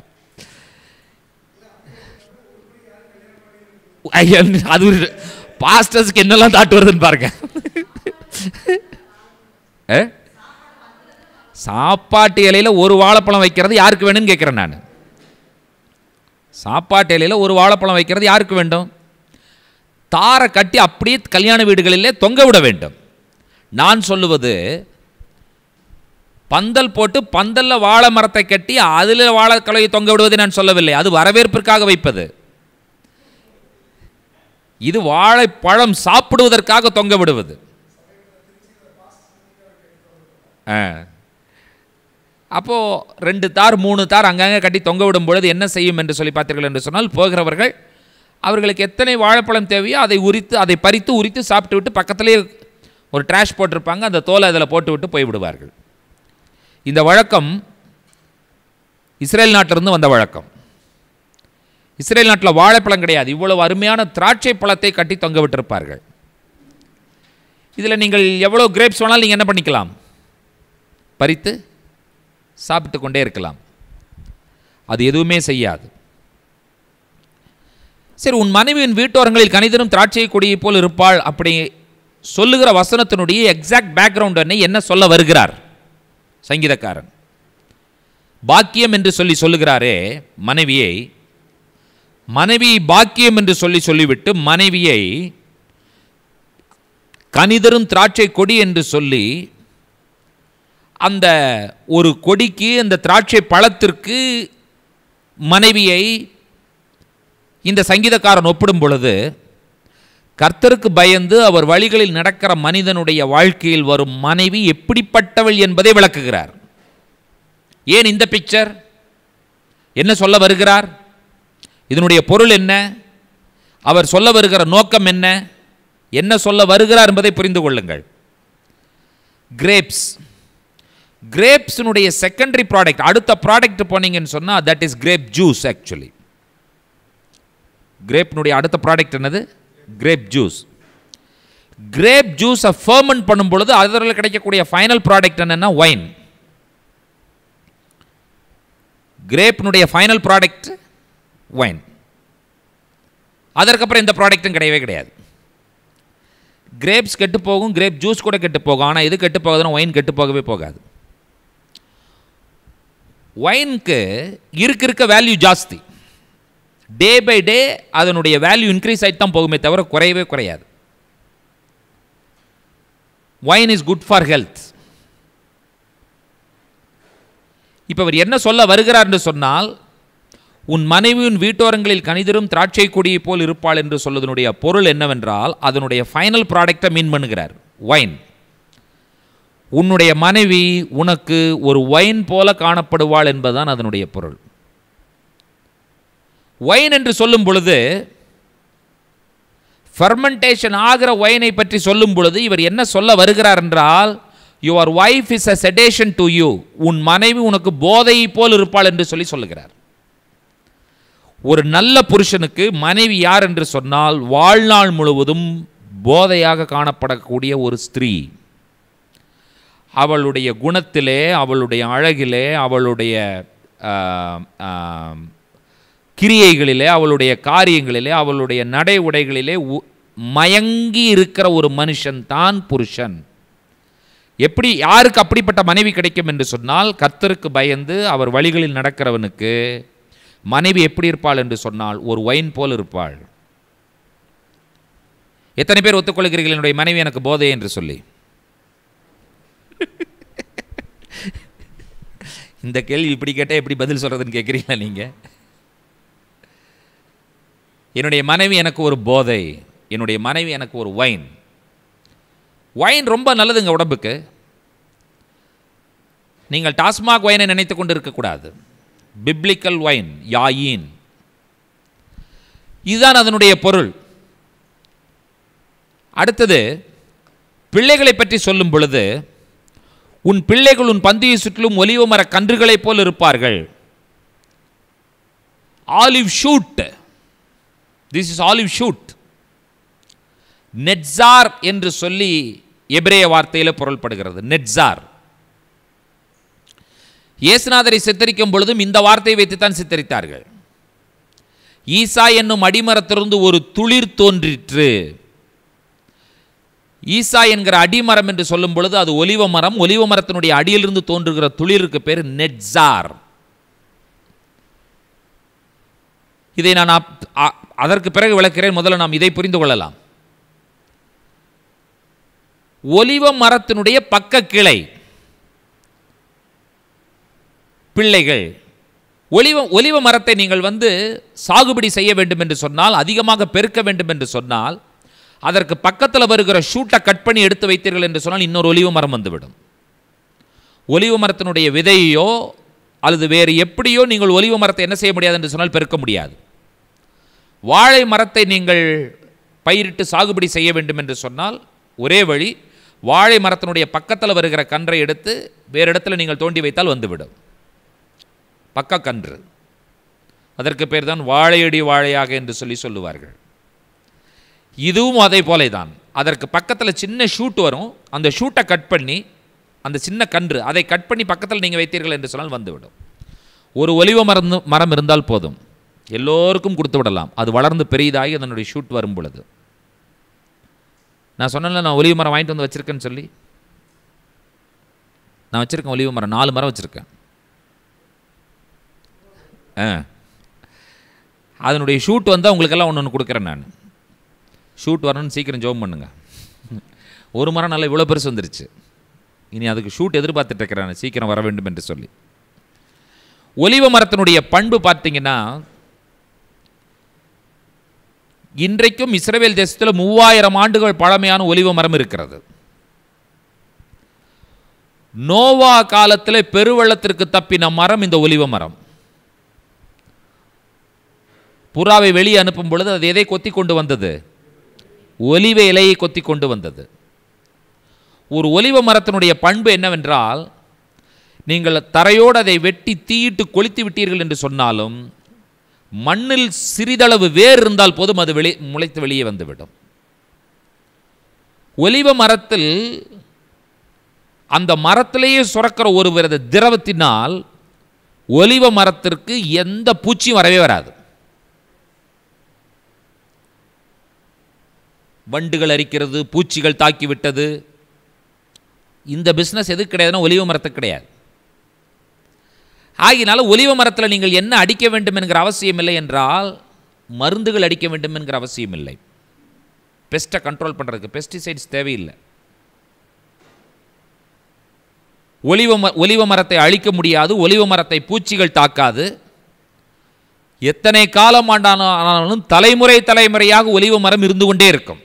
ஐயா, அது ஒரு பாஸ்டர்ஸ்க்கு என்னெல்லாம் தாட்டு வருதுன்னு பாருங்க ஏ? சாப்பாட்டு இலையில ஒரு வாழைப்பழம் வைக்கிறது யாருக்கு வேணும்னு கேட்குறேன் நான் சாப்பாட்டு இலையில ஒரு வாழைப்பழம் வைக்கிறது யாருக்கு வேண்டும் தாரை கட்டி அப்படியே கல்யாண வீடுகளிலே தொங்க விட வேண்டும் நான் சொல்லுவது பந்தல் போட்டு பந்தல்ல வாழை மரத்தை கட்டி அதில் வாழைக்கலையை தொங்க விடுவதை நான் சொல்லவில்லை அது வரவேற்பிற்காக வைப்பது இது வாழைப்பழம் சாப்பிடுவதற்காக தொங்க விடுவது ஆ அப்போது ரெண்டு தார் மூணு தார் அங்கங்கே கட்டி தொங்க விடும் பொழுது என்ன செய்யும் என்று சொல்லி பார்த்தீர்கள் என்று சொன்னால் போகிறவர்கள் அவர்களுக்கு எத்தனை வாழைப்பழம் தேவையோ அதை உரித்து அதை பறித்து உரித்து சாப்பிட்டு விட்டு பக்கத்திலே ஒரு ட்ராஷ் போட்டிருப்பாங்க அந்த தோலை அதில் போட்டு விட்டு போய் விடுவார்கள் இந்த வழக்கம் இஸ்ரேல் நாட்டிலிருந்து வந்த வழக்கம் இஸ்ரேல் நாட்டில் வாழைப்பழம் கிடையாது இவ்வளவு அருமையான திராட்சை பழத்தை கட்டி தொங்க விட்டிருப்பார்கள் இதில் நீங்கள் எவ்வளோ கிரேப்ஸ் வேணாலும் நீங்கள் என்ன பண்ணிக்கலாம் பறித்து சாப்பிட்டு கொண்டே இருக்கலாம் அது எதுவுமே செய்யாது சரி உன் மனைவியின் வீட்டோரங்களில் கணிதனும் திராட்சை கொடியை போல் இருப்பாள் அப்படி சொல்லுகிற வசனத்தினுடைய எக்ஸாக்ட் பேக்ரவுண்ட் என்ன என்ன சொல்ல வருகிறார் சங்கீதக்காரன் பாக்கியம் என்று சொல்லி சொல்லுகிறாரே மனைவியை மனைவி பாக்கியம் என்று சொல்லி சொல்லிவிட்டு மனைவியை கனிதரும் திராட்சை கொடி என்று சொல்லி அந்த ஒரு கொடிக்கு அந்த திராட்சை பழத்திற்கு மனைவியை இந்த சங்கீதக்காரன் ஒப்பிடும் பொழுது கர்த்தருக்கு பயந்து அவர் வழிகளில் நடக்கிற மனிதனுடைய வாழ்க்கையில் வரும் மனைவி எப்படிப்பட்டவள் என்பதை விளக்குகிறார் ஏன் இந்த பிக்சர் என்ன சொல்ல வருகிறார் இதனுடைய பொருள் என்ன அவர் சொல்ல வருகிற நோக்கம் என்ன என்ன சொல்ல வருகிறார் என்பதை புரிந்து கொள்ளுங்கள் கிரேப்ஸ் கிரேப்ஸினுடைய செகண்டரி ப்ராடக்ட் அடுத்த ப்ராடக்ட் போனீங்கன்னு சொன்னால் that is grape juice actually கிரேப்னுடைய அடுத்த ப்ராடக்ட் என்னது கிரேப் ஜூஸ் கிரேப் ஜூஸை ஃபர்மெண்ட் பண்ணும் பொழுது அதில் கிடைக்கக்கூடிய ஃபைனல் ப்ராடக்ட் என்னென்னா ஒயின் கிரேப்னுடைய ஃபைனல் ப்ராடக்ட் ஒயின் அதற்கப்புறம் எந்த ப்ராடக்ட்டும் கிடையவே கிடையாது கிரேப்ஸ் கெட்டு போகும் கிரேப் ஜூஸ் கூட கெட்டு போகும் ஆனால் எது கெட்டு போகுதுன்னா ஒயின் கெட்டு போகவே போகாது ஒயினுக்கு இருக்க இருக்க வேல்யூ ஜாஸ்தி டே பை டே அதனுடைய வேல்யூ இன்க்ரீஸ் ஆகிட்டு தான் போகுமே தவிர குறையவே குறையாது wine is good for health இப்போ அவர் என்ன சொல்ல வருகிறார் என்று சொன்னால் உன் மனைவி உன் வீட்டோரங்களில் கணிதரும் திராட்சை கொடியை போல் இருப்பாள் என்று சொல்வதனுடைய பொருள் என்னவென்றால் அதனுடைய ஃபைனல் ப்ராடக்டை மீன் பண்ணுகிறார் ஒயின் உன்னுடைய மனைவி உனக்கு ஒரு ஒயின் போல காணப்படுவாள் என்பதுதான் அதனுடைய பொருள் ஒயின் என்று சொல்லும் பொழுது ஃபெர்மெண்டேஷன் ஆகிற ஒயினை பற்றி சொல்லும் பொழுது இவர் என்ன சொல்ல வருகிறார் என்றால் your wife is a sedation to you உன் மனைவி உனக்கு போதை போல் இருப்பாள் என்று சொல்லி சொல்லுகிறார் ஒரு நல்ல புருஷனுக்கு மனைவி யார் என்று சொன்னால் வாழ்நாள் முழுவதும் போதையாக காணப்படக்கூடிய ஒரு ஸ்திரீ அவளுடைய குணத்திலே அவளுடைய அழகிலே அவளுடைய கிரியைகளிலே அவளுடைய காரியங்களிலே அவளுடைய நடை உடைகளிலே மயங்கி இருக்கிற ஒரு மனுஷன் தான் புருஷன் எப்படி யாருக்கு அப்படிப்பட்ட மனைவி கிடைக்கும் என்று சொன்னால் கர்த்தருக்கு பயந்து அவர் வழிகளில் நடக்கிறவனுக்கு மனைவி எப்படி இருப்பாள் என்று சொன்னால் ஒரு ஒயின் போல் இருப்பாள் எத்தனை பேர் ஒத்துக்கொள்கிறீர்கள் என்னுடைய மனைவி எனக்கு போதை என்று சொல்லி இந்த கேள்வி இப்படி கேட்டால் எப்படி பதில் சொல்கிறதுன்னு கேட்குறீங்களா நீங்கள் என்னுடைய மனைவி எனக்கு ஒரு போதை என்னுடைய மனைவி எனக்கு ஒரு ஒயின் ஒயின் ரொம்ப நல்லதுங்க உடம்புக்கு நீங்கள் டாஸ்மாக் ஒயினை நினைத்து கொண்டு இருக்கக்கூடாது பிப்ளிக்கல் ஒயின் யாயின் இதுதான் அதனுடைய பொருள் அடுத்தது பிள்ளைகளை பற்றி சொல்லும் பொழுது உன் பிள்ளைகள் உன் பந்தியை சுற்றிலும் ஒலிவ மர கன்றுகளைப் போல் இருப்பார்கள் olive shoot this is olive shoot நெட்ஸார் என்று சொல்லி எபிரேய வார்த்தையில் பொருள்படுகிறது நெட்ஸார் இயேசுநாதரை சித்தரிக்கும் பொழுதும் இந்த வார்த்தையை வைத்துத்தான் சித்தரித்தார்கள் ஈசா என்னும் அடிமரத்திலிருந்து ஒரு துளிர் தோன்றிற்று ஈசா என்கிற அடிமரம் என்று சொல்லும் பொழுது அது ஒலிவ மரம் ஒலிவ மரத்தினுடைய அடியிலிருந்து தோன்றுகிற துளிருக்கு பேர் நெட்ஸார் இதை நான் அதற்கு பிறகு விளக்கிறேன் முதல்ல நாம் இதை புரிந்து கொள்ளலாம் ஒலிவ மரத்தினுடைய பக்க கிளை பிள்ளைகள் ஒலிவ ஒலிவ மரத்தை நீங்கள் வந்து சாகுபடி செய்ய வேண்டும் என்று சொன்னால் அதிகமாக பெருக்க வேண்டும் என்று சொன்னால் அதற்கு பக்கத்தில் வருகிற ஷூட்டை கட் பண்ணி எடுத்து வைத்தீர்கள் என்று சொன்னால் இன்னொரு ஒலிவ மரம் வந்துவிடும் ஒலிவ மரத்தினுடைய விதையோ அல்லது வேறு எப்படியோ நீங்கள் ஒலிவ மரத்தை என்ன செய்ய முடியாது என்று சொன்னால் பெருக்க முடியாது வாழை மரத்தை நீங்கள் பயிரிட்டு சாகுபடி செய்ய வேண்டும் என்று சொன்னால் ஒரே வழி வாழை மரத்தினுடைய பக்கத்தில் வருகிற கன்றை எடுத்து வேறு இடத்துல நீங்கள் தோண்டி வைத்தால் வந்துவிடும் பக்க கன்று அதற்கு பேர் தான் வாழையடி வாழையாக என்று சொல்லி சொல்லுவார்கள் இதுவும் அதே போலே தான் அதற்கு பக்கத்தில் சின்ன ஷூட் வரும் அந்த ஷூட்டை கட் பண்ணி அந்த சின்ன கன்று அதை கட் பண்ணி பக்கத்தில் நீங்கள் வைத்தீர்கள் என்று சொன்னால் வந்துவிடும் ஒரு ஒலிவ மரம் மரம் இருந்தால் போதும் எல்லோருக்கும் கொடுத்து விடலாம் அது வளர்ந்து பெரியதாகி அதனுடைய ஷூட் வரும் பொழுது நான் சொன்னேன்ல நான் ஒலிவு மரம் வாங்கிட்டு வந்து வச்சுருக்கேன்னு சொல்லி நான் வச்சுருக்கேன் ஒலிவு மரம் நாலு மரம் வச்சுருக்கேன் ஆ அதனுடைய ஷூட் வந்தால் உங்களுக்கெல்லாம் ஒன்று ஒன்று கொடுக்குறேன் நான் ஷூட் வரணும்னு சீக்கிரம் ஜோம் பண்ணுங்க ஒரு மரம் நல்லா இவ்வளோ பெருசு வந்துருச்சு இனி அதுக்கு ஷூட் எதிர்பார்த்துட்டு இருக்கிறேன் சீக்கிரம் வர வேண்டும் என்று சொல்லி ஒலிவ மரத்தினுடைய பண்பு பார்த்தீங்கன்னா இன்றைக்கும் இஸ்ரவேல் தேசத்தில் மூவாயிரம் ஆண்டுகள் பழமையான ஒலிவ மரம் இருக்கிறது நோவா காலத்தில் பெருவெள்ளத்திற்கு தப்பின மரம் இந்த ஒலிவ மரம் புறாவை வெளியே அனுப்பும் பொழுது அது எதை கொத்தி கொண்டு வந்தது ஒலிவ இலையை கொத்தி கொண்டு வந்தது ஒரு ஒலிவ மரத்தினுடைய பண்பு என்னவென்றால் நீங்கள் தரையோடு அதை வெட்டி தீயிட்டு கொளுத்தி விட்டீர்கள் என்று சொன்னாலும் மண்ணில் சிறிதளவு வேர் இருந்தால் போதும் அது வெளி முளைத்து வெளியே வந்துவிடும் ஒலிவ மரத்தில் அந்த மரத்திலேயே சுரக்கிற ஒரு விரத திரவத்தினால் ஒலிவ மரத்திற்கு எந்த பூச்சியும் வரவே வராது வண்டுகள் அரிக்கிறது பூச்சிகள் தாக்கி விட்டது இந்த பிஸ்னஸ் எதுக்கு கிடையாதுன்னா ஒலிவ மரத்துக்கு கிடையாது ஆகினால ஒலிவ மரத்தில் நீங்கள் என்ன அடிக்க வேண்டும் என்கிற அவசியம் இல்லை என்றால் மருந்துகள் அடிக்க வேண்டும் என்கிற அவசியம் இல்லை பெஸ்ட்டை கண்ட்ரோல் பண்ணுறதுக்கு பெஸ்டிசைட்ஸ் தேவையில்லை ஒலிவ ம ஒலிவ மரத்தை அழிக்க முடியாது ஒலிவ மரத்தை பூச்சிகள் தாக்காது எத்தனை காலம் ஆண்டானாலும் தலைமுறை தலைமுறையாக ஒலிவ மரம் இருந்து கொண்டே இருக்கும்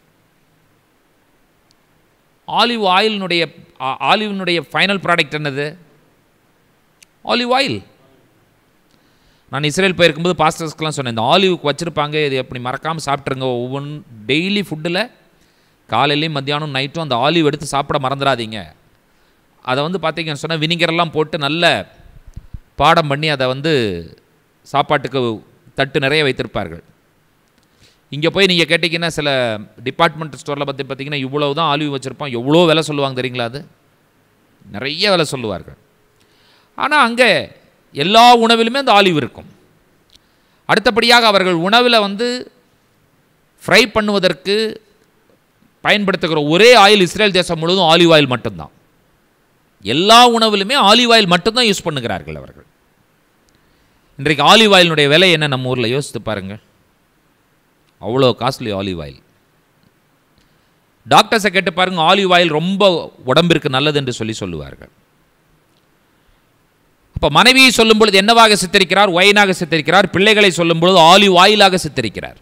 ஆலிவ் ஆயிலினுடைய ஆ- ஆலிவினுடைய ஃபைனல் ப்ராடக்ட் என்னது ஆலிவ் ஆயில் நான் இஸ்ரேல் போயிருக்கும்போது பாஸ்டர்ஸ்க்கெலாம் சொன்னேன் இந்த ஆலிவுக்கு வச்சுருப்பாங்க இது அப்படி மறக்காமல் சாப்பிட்ருங்க ஒவ்வொன்று டெய்லி ஃபுட்டில் காலையிலையும் மத்தியானம் நைட்டும் அந்த ஆலிவ் எடுத்து சாப்பிட மறந்துடாதீங்க அதை வந்து பார்த்தீங்கன்னு சொன்னால் வினிகரெல்லாம் போட்டு நல்ல பாடம் பண்ணி அதை வந்து சாப்பாட்டுக்கு தட்டு நிறைய வைத்திருப்பார்கள் இங்கே போய் நீங்கள் கேட்டிங்கன்னா சில டிபார்ட்மெண்ட் ஸ்டோரில் பற்றி பார்த்தீங்கன்னா இவ்வளவு தான் ஆலிவ் வச்சுருப்பான் எவ்வளோ விலை சொல்லுவாங்க தெரியுங்களா அது நிறைய விலை சொல்லுவார்கள் ஆனால் அங்கே எல்லா உணவிலுமே அந்த ஆலிவ் இருக்கும் அடுத்தபடியாக அவர்கள் உணவில் வந்து ஃப்ரை பண்ணுவதற்கு பயன்படுத்துகிற ஒரே ஆயில் இஸ்ரேல் தேசம் முழுவதும் ஆலிவ் ஆயில் மட்டும்தான் எல்லா உணவிலுமே ஆலிவ் ஆயில் மட்டும்தான் யூஸ் பண்ணுகிறார்கள் அவர்கள் இன்றைக்கு ஆலிவ் ஆயிலினுடைய விலை என்ன நம்ம ஊரில் யோசித்து பாருங்கள் அவ்வளோ காஸ்ட்லி ஆலிவ் ஆயில் டாக்டர்ஸை கேட்டு பாருங்க ஆலிவ் ஆயில் ரொம்ப உடம்பிற்கு நல்லது என்று சொல்லி சொல்லுவார்கள் அப்போ மனைவியை சொல்லும் பொழுது என்னவாக சித்தரிக்கிறார் ஒயினாக சித்தரிக்கிறார் பிள்ளைகளை சொல்லும் பொழுது ஆலிவ் ஆயிலாக சித்தரிக்கிறார்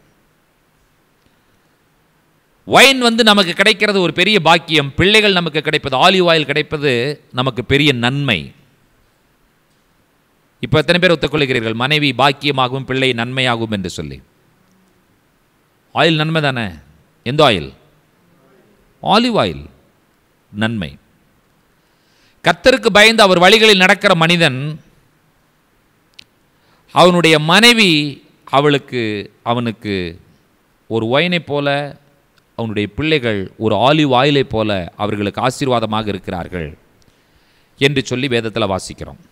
ஒயின் வந்து நமக்கு கிடைக்கிறது ஒரு பெரிய பாக்கியம் பிள்ளைகள் நமக்கு கிடைப்பது ஆலிவ் ஆயில் கிடைப்பது நமக்கு பெரிய நன்மை இப்போ எத்தனை பேர் ஒத்துக்கொள்கிறீர்கள் மனைவி பாக்கியமாகவும் பிள்ளை நன்மையாகும் என்று சொல்லி ஆயில் நன்மை தானே எந்த ஆயில் ஆலிவ் ஆயில் நன்மை கர்த்தருக்கு பயந்து அவர் வழிகளில் நடக்கிற மனிதன் அவனுடைய மனைவி அவளுக்கு அவனுக்கு ஒரு ஒயினைப் போல அவனுடைய பிள்ளைகள் ஒரு ஆலிவ் ஆயிலைப் போல அவர்களுக்கு ஆசீர்வாதமாக இருக்கிறார்கள் என்று சொல்லி வேதத்தில் வாசிக்கிறோம்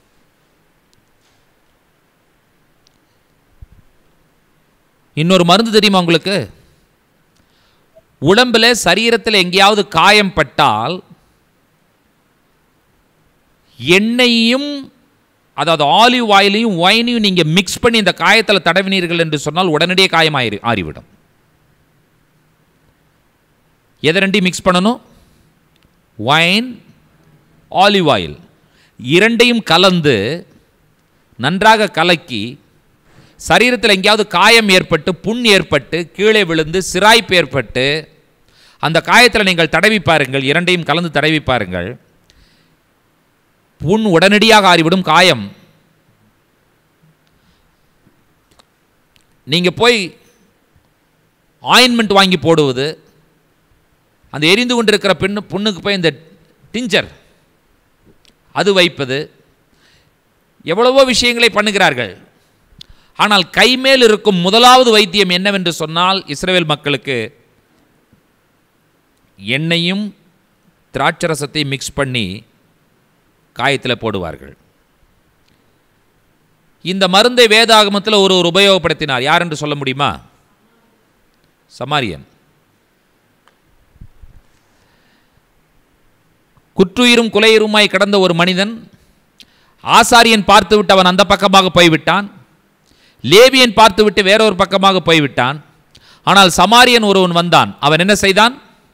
இன்னொரு மருந்து தெரியுமா உங்களுக்கு உடம்புல சரீரத்தில் எங்கேயாவது காயம் பட்டால் எண்ணெயையும் அதாவது ஆலிவ் ஆயிலையும் ஒயினையும் நீங்கள் மிக்ஸ் பண்ணி இந்த காயத்தில் தடவினீர்கள் என்று சொன்னால் உடனடியே காயம் ஆயிரு ஆறிவிடும் எதை ரெண்டையும் மிக்ஸ் பண்ணணும் ஒயின் ஆலிவ் ஆயில் இரண்டையும் கலந்து நன்றாக கலக்கி சரீரத்தில் எங்கேயாவது காயம் ஏற்பட்டு புண் ஏற்பட்டு கீழே விழுந்து சிராய்ப்பு ஏற்பட்டு அந்த காயத்தில் நீங்கள் தடவி பாருங்கள் இரண்டையும் கலந்து தடவி பாருங்கள் புண் உடனடியாக ஆறிவிடும் காயம் நீங்கள் போய் ஆயின்மெண்ட் வாங்கி போடுவது அந்த எரிந்து கொண்டிருக்கிற பெண்ணு பொண்ணுக்கு போய் இந்த டிஞ்சர் அது வைப்பது எவ்வளவோ விஷயங்களை பண்ணுகிறார்கள் ஆனால் கைமேல் இருக்கும் முதலாவது வைத்தியம் என்னவென்று சொன்னால் இஸ்ரவேல் மக்களுக்கு எண்ணெயும் திராட்சரசத்தையும் மிக்ஸ் பண்ணி காயத்தில் போடுவார்கள் இந்த மருந்தை வேதாகமத்தில் ஒரு ஒரு உபயோகப்படுத்தினார் யார் என்று சொல்ல முடியுமா சமாரியன் குற்றுயிரும் குலையுருமாய் கடந்த ஒரு மனிதன் ஆசாரியன் பார்த்துவிட்டு அவன் அந்த பக்கமாக போய்விட்டான் லேவியன் பார்த்துவிட்டு வேறொரு பக்கமாக போய்விட்டான் ஆனால் சமாரியன் ஒருவன் வந்தான் அவன் என்ன செய்தான்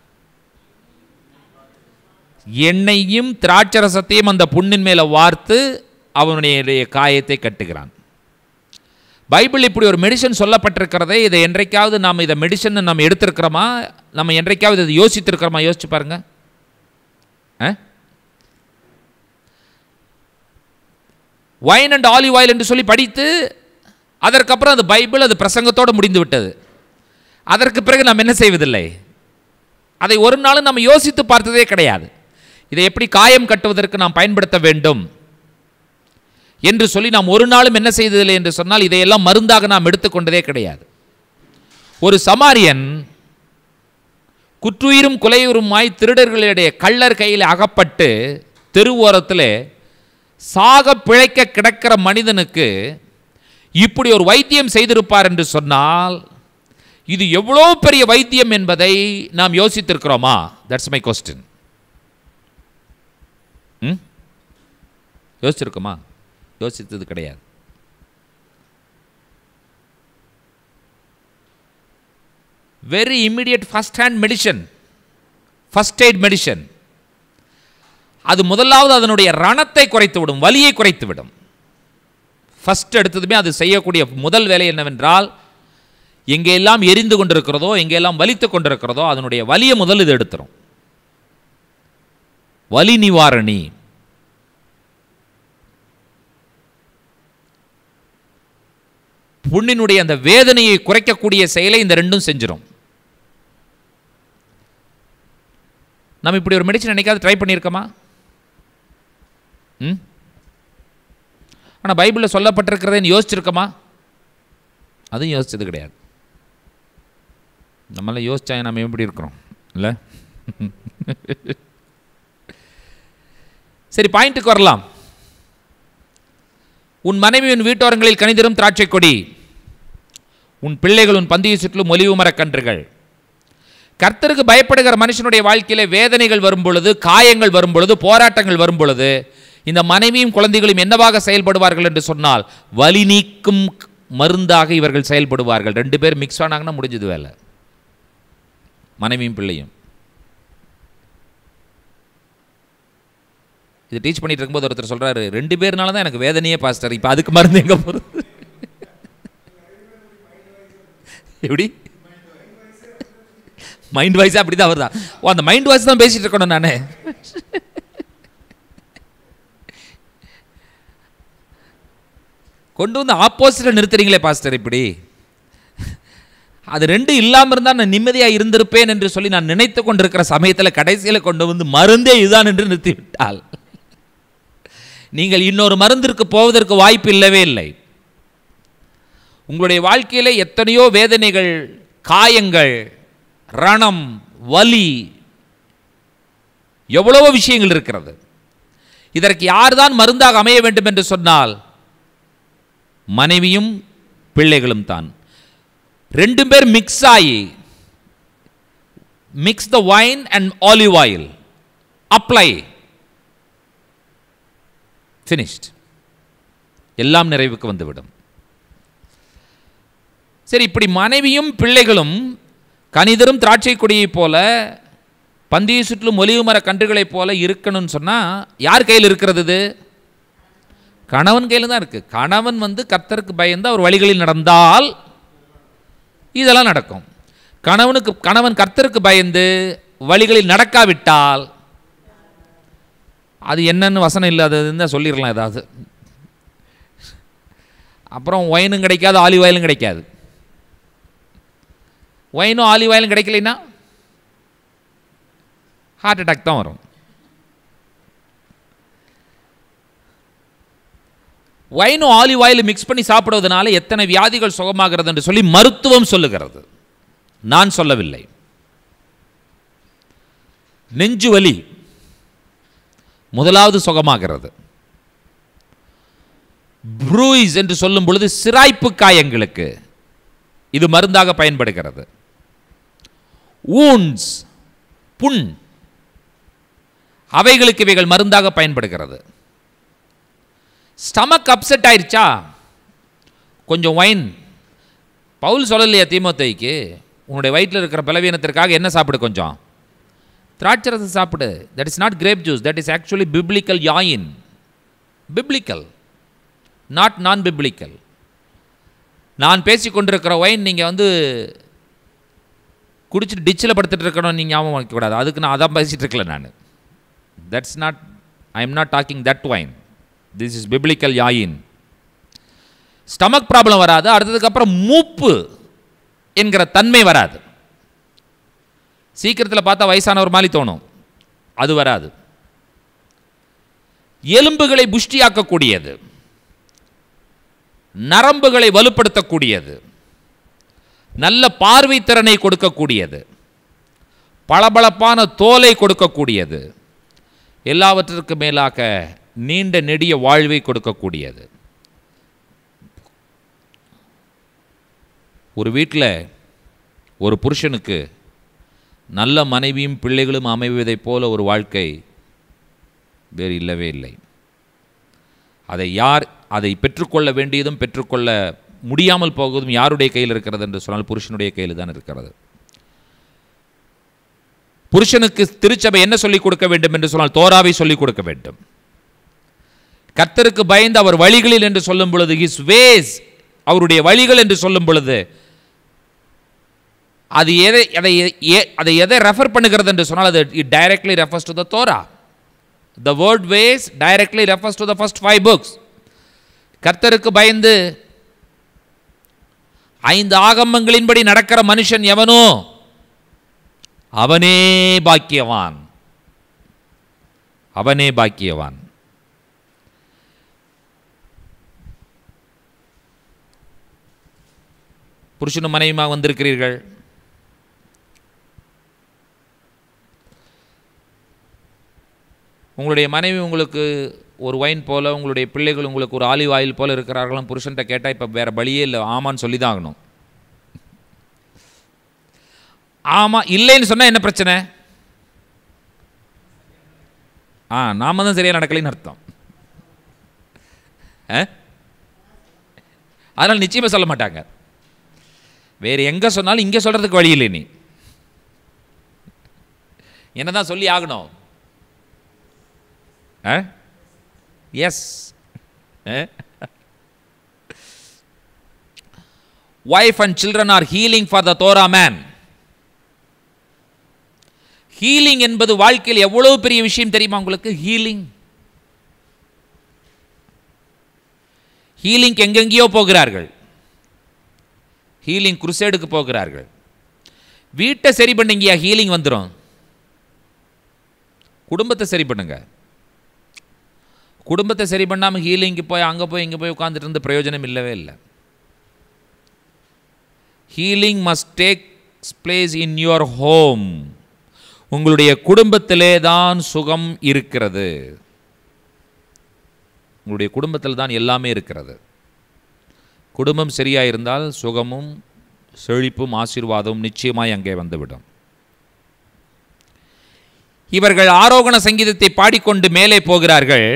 எண்ணெயும் திராட்சரசத்தையும் அந்த புண்ணின் மேலே வார்த்து அவனுடைய காயத்தை கட்டுகிறான் பைபிள் இப்படி ஒரு மெடிசன் சொல்லப்பட்டிருக்கிறதே இதை என்றைக்காவது நாம் இதை மெடிசன் நம்ம எடுத்திருக்கிறோமா நம்ம என்றைக்காவது இதை யோசித்திருக்கிறோமா யோசிச்சு பாருங்க வைன் அண்ட் ஆலிவ் ஆயில் என்று சொல்லி படித்து அதற்கப்புறம் அது பைபிள் அது பிரசங்கத்தோடு முடிந்து விட்டது அதற்கு பிறகு நாம் என்ன செய்வதில்லை அதை ஒரு நாளும் நம்ம யோசித்து பார்த்ததே கிடையாது இதை எப்படி காயம் கட்டுவதற்கு நாம் பயன்படுத்த வேண்டும் என்று சொல்லி நாம் ஒரு நாளும் என்ன செய்ததில்லை என்று சொன்னால் இதையெல்லாம் மருந்தாக நாம் எடுத்துக்கொண்டதே கிடையாது ஒரு சமாரியன் குற்றுயிரும் கொலையுருமாய் திருடர்களுடைய கள்ளர் கையில் அகப்பட்டு தெருவோரத்தில் சாக பிழைக்க கிடக்கிற மனிதனுக்கு இப்படி ஒரு வைத்தியம் செய்திருப்பார் என்று சொன்னால் இது எவ்வளோ பெரிய வைத்தியம் என்பதை நாம் யோசித்திருக்கிறோமா தட்ஸ் மை கொஸ்டின் ம் யோசிச்சிருக்கோமா யோசித்தது கிடையாது very immediate first hand medicine first aid medicine அது முதலாவது அதனுடைய ரணத்தை குறைத்து விடும் வலியை குறைத்து விடும் ஃபஸ்ட் எடுத்ததுமே அது செய்யக்கூடிய முதல் வேலை என்னவென்றால் எங்கெல்லாம் எரிந்து கொண்டிருக்கிறதோ எங்கெல்லாம் வலித்து கொண்டிருக்கிறதோ அதனுடைய வலியை முதல் இது எடுத்துரும் வலி நிவாரணி புண்ணினுடைய அந்த வேதனையை குறைக்கக்கூடிய செயலை இந்த ரெண்டும் செஞ்சிடும் நம்ம இப்படி ஒரு மெடிசன் என்னைக்காவது ட்ரை பண்ணியிருக்கோமா ம் ஆனால் பைபிளில் சொல்லப்பட்டிருக்கிறதேன்னு யோசிச்சிருக்கோமா அதுவும் யோசிச்சது கிடையாது நம்மளாம் யோசிச்சா நம்ம எப்படி இருக்கிறோம் இல்லை சரி பாயிண்ட்டுக்கு வரலாம் உன் மனைவி உன் வீட்டோரங்களில் கணிதரும் திராட்சை கொடி உன் பிள்ளைகள் உன் பந்தியை சுற்றிலும் ஒலிவு மரக்கன்றுகள் கர்த்தருக்கு பயப்படுகிற மனுஷனுடைய வாழ்க்கையில வேதனைகள் வரும் பொழுது காயங்கள் வரும் பொழுது போராட்டங்கள் வரும் பொழுது இந்த மனைவியும் குழந்தைகளும் என்னவாக செயல்படுவார்கள் என்று சொன்னால் வலி நீக்கும் மருந்தாக இவர்கள் செயல்படுவார்கள் ரெண்டு பேர் மிக்ஸ் ஆனாங்கன்னா முடிஞ்சது வேலை மனைவியும் பிள்ளையும் இது டீச் பண்ணிட்டு இருக்கும்போது ஒருத்தர் சொல்றாரு ரெண்டு பேர்னால தான் எனக்கு வேதனையே பாஸ்டர் இப்போ அதுக்கு மருந்து எங்க போகிறது எப்படி மைண்ட் வாய்ஸாக அப்படி தான் வருதா ஓ அந்த மைண்ட் வாய்ஸ் தான் பேசிட்டு இருக்கணும் நான் கொண்டு வந்து ஆப்போசிட்டில் நிறுத்துறீங்களே பாஸ்டர் இப்படி அது ரெண்டும் இல்லாமல் இருந்தால் நான் நிம்மதியாக இருந்திருப்பேன் என்று சொல்லி நான் நினைத்து கொண்டிருக்கிற சமயத்தில் கடைசியில் கொண்டு வந்து மருந்தே இதுதான் என்று நிறுத்திவிட்டால் நீங்கள் இன்னொரு மருந்திற்கு போவதற்கு வாய்ப்பு இல்லவே இல்லை உங்களுடைய வாழ்க்கையில் எத்தனையோ வேதனைகள் காயங்கள் ரணம் வலி எவ்வளவோ விஷயங்கள் இருக்கிறது இதற்கு யார்தான் மருந்தாக அமைய வேண்டும் என்று சொன்னால் மனைவியும் பிள்ளைகளும் தான் ரெண்டு பேர் மிக்ஸ் ஆகி mix the wine and olive oil apply finished எல்லாம் நிறைவுக்கு வந்துவிடும் சரி இப்படி மனைவியும் பிள்ளைகளும் கனிதரும் திராட்சை கொடியைப் போல பந்தியை சுற்றிலும் ஒலிவு மர கன்றுகளைப் போல இருக்கணும்னு சொன்னால் யார் கையில் இருக்கிறது இது கணவன் கையில் தான் இருக்குது கணவன் வந்து கர்த்தருக்கு பயந்து அவர் வழிகளில் நடந்தால் இதெல்லாம் நடக்கும் கணவனுக்கு கணவன் கர்த்தருக்கு பயந்து வழிகளில் நடக்காவிட்டால் அது என்னன்னு வசனம் இல்லாததுன்னு சொல்லிடலாம் ஏதாவது அப்புறம் ஒயினும் கிடைக்காது ஆலிவ் ஆயிலும் கிடைக்காது ஒயினும் ஆலிவ் ஆயிலும் கிடைக்கலைன்னா ஹார்ட் அட்டாக் தான் வரும் ஒயினும் ஆலிவ் ஆயில் மிக்ஸ் பண்ணி சாப்பிடுவதனால எத்தனை வியாதிகள் சுகமாகிறது என்று சொல்லி மருத்துவம் சொல்லுகிறது நான் சொல்லவில்லை நெஞ்சு வலி முதலாவது சுகமாகிறது ப்ரூயிஸ் என்று சொல்லும் பொழுது சிராய்ப்பு காயங்களுக்கு இது மருந்தாக பயன்படுகிறது ஊன்ஸ் புண் அவைகளுக்கு இவைகள் மருந்தாக பயன்படுகிறது ஸ்டமக் அப்செட் ஆயிருச்சா கொஞ்சம் ஒயின் பவுல் சொல்லலையா தீமோத்தேய்க்கு உன்னுடைய வயிற்றில் இருக்கிற பலவீனத்திற்காக என்ன சாப்பிடு கொஞ்சம் திராட்சரசம் சாப்பிடு that is not grape juice that is actually biblical யாயின் பிப்ளிக்கல் நாட் நான் பிப்ளிக்கல் நான் பேசி கொண்டிருக்கிற ஒயின் நீங்கள் வந்து குடிச்சிட்டு டிச்சில் படுத்துட்டு இருக்கணும் நீங்கள் ஞாபகம் வைக்கக்கூடாது அதுக்கு நான் அதான் பேசிகிட்டு இருக்கல நான் that's not I am not talking that wine this is biblical யாயின் ஸ்டமக் ப்ராப்ளம் வராது அடுத்ததுக்கப்புறம் மூப்பு என்கிற தன்மை வராது சீக்கிரத்தில் பார்த்தா வயசானவர் மாதிரி தோணும் அது வராது எலும்புகளை புஷ்டியாக்கக்கூடியது நரம்புகளை வலுப்படுத்தக்கூடியது நல்ல பார்வை திறனை கொடுக்கக்கூடியது பளபளப்பான தோலை கொடுக்கக்கூடியது எல்லாவற்றிற்கு மேலாக நீண்ட நெடிய வாழ்வை கொடுக்கக்கூடியது ஒரு வீட்டில் ஒரு புருஷனுக்கு நல்ல மனைவியும் பிள்ளைகளும் அமைவதைப் போல ஒரு வாழ்க்கை வேறு இல்லவே இல்லை அதை யார் அதை பெற்றுக்கொள்ள வேண்டியதும் பெற்றுக்கொள்ள முடியாமல் போவதும் யாருடைய கையில் இருக்கிறது என்று சொன்னால் புருஷனுடைய கையில் தான் இருக்கிறது புருஷனுக்கு திருச்சபை என்ன சொல்லிக் கொடுக்க வேண்டும் என்று சொன்னால் தோராவை சொல்லிக் கொடுக்க வேண்டும் கர்த்தருக்கு பயந்து அவர் வழிகளில் என்று சொல்லும் பொழுது ஹிஸ் வேஸ் அவருடைய வழிகள் என்று சொல்லும் பொழுது அது எதை அதை எ- அதை எதை ரெஃபர் பண்ணுகிறது என்று சொன்னால் அது it directly refers to the Torah the word was directly refers to the first five books கர்த்தருக்கு பயந்து ஐந்து ஆகமங்களின்படி நடக்கிற மனுஷன் எவனோ அவனே பாக்கியவான் அவனே பாக்கியவான் புருஷனும் மனைவியுமாக வந்திருக்கிறீர்கள் உங்களுடைய மனைவி உங்களுக்கு ஒரு ஒயின் போல உங்களுடைய பிள்ளைகள் உங்களுக்கு ஒரு ஆலிவ் ஆயில் போல இருக்கிறார்களும் புருஷன்ட்ட கேட்டால் இப்போ வேற வழியே இல்லை ஆமான்னு சொல்லி தான் ஆகணும் ஆமாம் இல்லைன்னு சொன்னால் என்ன பிரச்சனை ஆ நாம தான் சரியாக நடக்கலைன்னு அர்த்தம் ஆ? அதனால் நிச்சயமாக சொல்ல மாட்டாங்க வேறு எங்கே சொன்னாலும் இங்கே சொல்கிறதுக்கு வழி இல்லை நீ என்னதான் சொல்லி ஆகணும் yes wife and children are healing for the Torah man healing என்பது வாழ்க்கையில் எவ்வளவு பெரிய விஷயம் தெரியுமா உங்களுக்கு ஹீலிங் ஹீலிங் எங்கெங்கேயோ போகிறார்கள் ஹீலிங் குருசேடுக்கு போகிறார்கள் வீட்டை சரி பண்ணீங்கயா ஹீலிங் வந்துடும் குடும்பத்தை சரி பண்ணுங்க குடும்பத்தை சரி பண்ணாமல் ஹீலிங்க்கு போய் அங்கே போய் இங்கே போய் உட்காந்துட்டு இருந்த பிரயோஜனம் இல்லவே இல்லை healing must takes place in your home உங்களுடைய குடும்பத்திலே தான் சுகம் இருக்கிறது உங்களுடைய குடும்பத்தில் தான் எல்லாமே இருக்கிறது குடும்பம் சரியாக இருந்தால் சுகமும் செழிப்பும் ஆசீர்வாதமும் நிச்சயமாய் அங்கே வந்துவிடும் இவர்கள் ஆரோகண சங்கீதத்தை பாடிக்கொண்டு மேலே போகிறார்கள்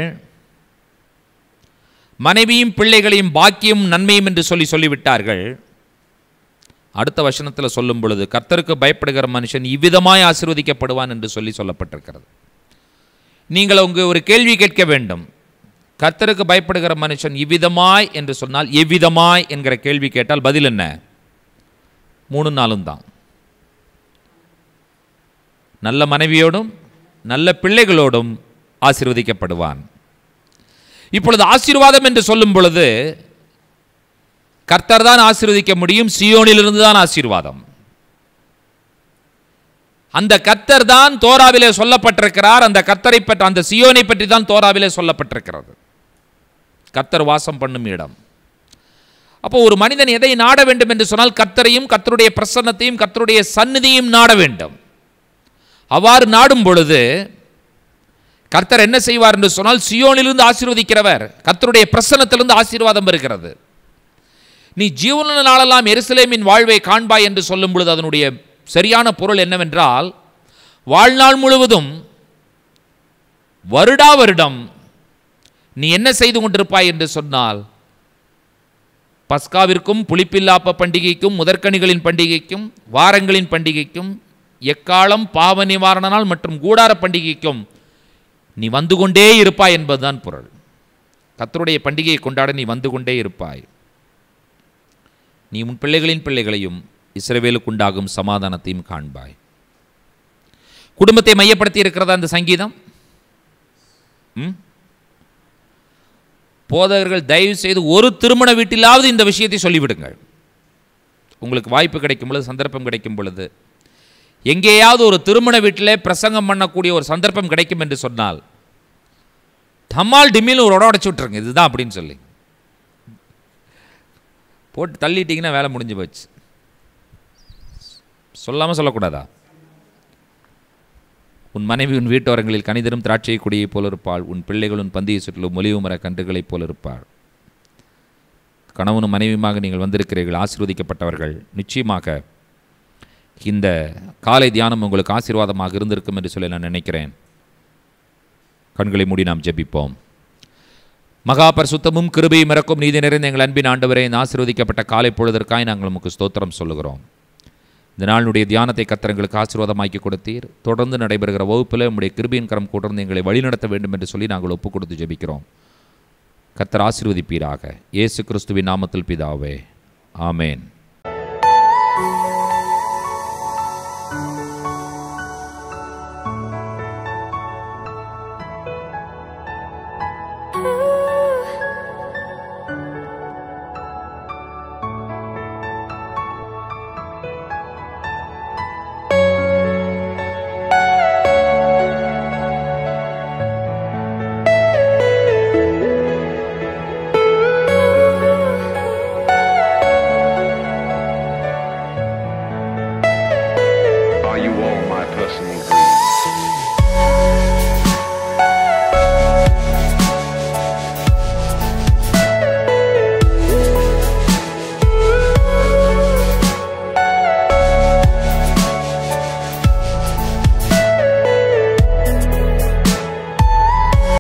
மனைவியும் பிள்ளைகளையும் பாக்கியம் நன்மையும் என்று சொல்லி சொல்லிவிட்டார்கள் அடுத்த வசனத்தில் சொல்லும் பொழுது கர்த்தருக்கு பயப்படுகிற மனுஷன் இவ்விதமாய் ஆசீர்வதிக்கப்படுவான் என்று சொல்லி சொல்லப்பட்டிருக்கிறது நீங்கள் உங்க ஒரு கேள்வி கேட்க வேண்டும் கர்த்தருக்கு பயப்படுகிற மனுஷன் இவ்விதமாய் என்று சொன்னால் எவ்விதமாய் என்கிற கேள்வி கேட்டால் பதில் என்ன மூணு நாளும் தான் நல்ல மனைவியோடும் நல்ல பிள்ளைகளோடும் ஆசீர்வதிக்கப்படுவான் இப்பொழுது ஆசீர்வாதம் என்று சொல்லும் பொழுது கர்த்தர் தான் ஆசீர்வதிக்க முடியும் சியோனிலிருந்து தான் ஆசீர்வாதம் அந்த கர்த்தர் தான் தோராவிலே சொல்லப்பட்டிருக்கிறார் அந்த கர்த்தரை பற்றி அந்த சியோனை பற்றி தான் தோராவிலே சொல்லப்பட்டிருக்கிறது கர்த்தர் வாசம் பண்ணும் இடம் அப்போ ஒரு மனிதன் எதை நாட வேண்டும் என்று சொன்னால் கர்த்தரையும் கர்த்தருடைய பிரசன்னத்தையும் கர்த்தருடைய சந்நிதியும் நாட வேண்டும் அவ்வாறு நாடும் பொழுது கர்த்தர் என்ன செய்வார் என்று சொன்னால் சியோனிலிருந்து ஆசீர்வதிக்கிறவர் கர்த்தருடைய பிரசன்னத்திலிருந்து ஆசீர்வாதம் இருக்கிறது நீ ஜீவன நாளெல்லாம் எருசலேமின் வாழ்வை காண்பாய் என்று சொல்லும் பொழுது அதனுடைய சரியான பொருள் என்னவென்றால் வாழ்நாள் முழுவதும் வருடா வருடம் நீ என்ன செய்து கொண்டிருப்பாய் என்று சொன்னால் பஸ்காவிற்கும் புளிப்பில்லாப்ப பண்டிகைக்கும் முதற்கனிகளின் பண்டிகைக்கும் வாரங்களின் பண்டிகைக்கும் எக்காலம் பாவ நிவாரண நாள் மற்றும் கூடார பண்டிகைக்கும் நீ வந்து கொண்டே இருப்பாய் என்பதுதான் பொருள் கர்த்தருடைய பண்டிகையை கொண்டாட நீ வந்து கொண்டே இருப்பாய் நீ உன் பிள்ளைகளின் பிள்ளைகளையும் இஸ்ரவேலுக்கு உண்டாகும் சமாதானத்தையும் காண்பாய் குடும்பத்தை மையப்படுத்தி இருக்கிறதா அந்த சங்கீதம் ம்? போதகர்கள் தயவு செய்து ஒரு திருமண வீட்டிலாவது இந்த விஷயத்தை சொல்லிவிடுங்கள் உங்களுக்கு வாய்ப்பு கிடைக்கும் பொழுது சந்தர்ப்பம் கிடைக்கும் பொழுது எங்கேயாவது ஒரு திருமண வீட்டிலே பிரசங்கம் பண்ணக்கூடிய ஒரு சந்தர்ப்பம் கிடைக்கும் என்று சொன்னால் தம்மால் டிம்மில் ஒரு உடம் உடச்சி விட்ருங்க இதுதான் அப்படின்னு சொல்லி போட்டு தள்ளிட்டீங்கன்னா வேலை முடிஞ்சு போச்சு சொல்லாமல் சொல்லக்கூடாதா உன் மனைவி உன் வீட்டோரங்களில் கனிதரும் திராட்சை கொடியைப் போல இருப்பாள் உன் பிள்ளைகள் உன் பந்தியை சுற்றிலும் ஒலிவு மர கன்றுகளைப் போல இருப்பாள் கணவனும் மனைவியுமாக நீங்கள் வந்திருக்கிறீர்கள் ஆசீர்வதிக்கப்பட்டவர்கள் நிச்சயமாக இந்த காலை தியானம் உங்களுக்கு ஆசீர்வாதமாக இருந்திருக்கும் என்று சொல்லி நான் நினைக்கிறேன் கண்களை மூடி நாம் ஜெபிப்போம் மகா பரிசுத்தமும் கிருபையும் இறக்கும் நீதி நிறைந்த எங்கள் அன்பின் ஆண்டவரே இந்த ஆசீர்வதிக்கப்பட்ட காலை பொழுதற்காய் நாங்கள் உமக்கு ஸ்தோத்திரம் சொல்லுகிறோம் இந்த நாளினுடைய தியானத்தை கத்திரங்களுக்கு ஆசீர்வாதமாக்கி கொடுத்தீர் தொடர்ந்து நடைபெறுகிற வகுப்பில் உம்முடைய கிருபையின் கரம் கூட்டர்ந்து எங்களை வழிநடத்த வேண்டும் என்று சொல்லி நாங்கள் ஒப்பு கொடுத்து ஜெபிக்கிறோம் கத்தர் ஆசீர்வதிப்பீராக இயேசு கிறிஸ்துவின் நாமத்தில் பிதாவே ஆமேன்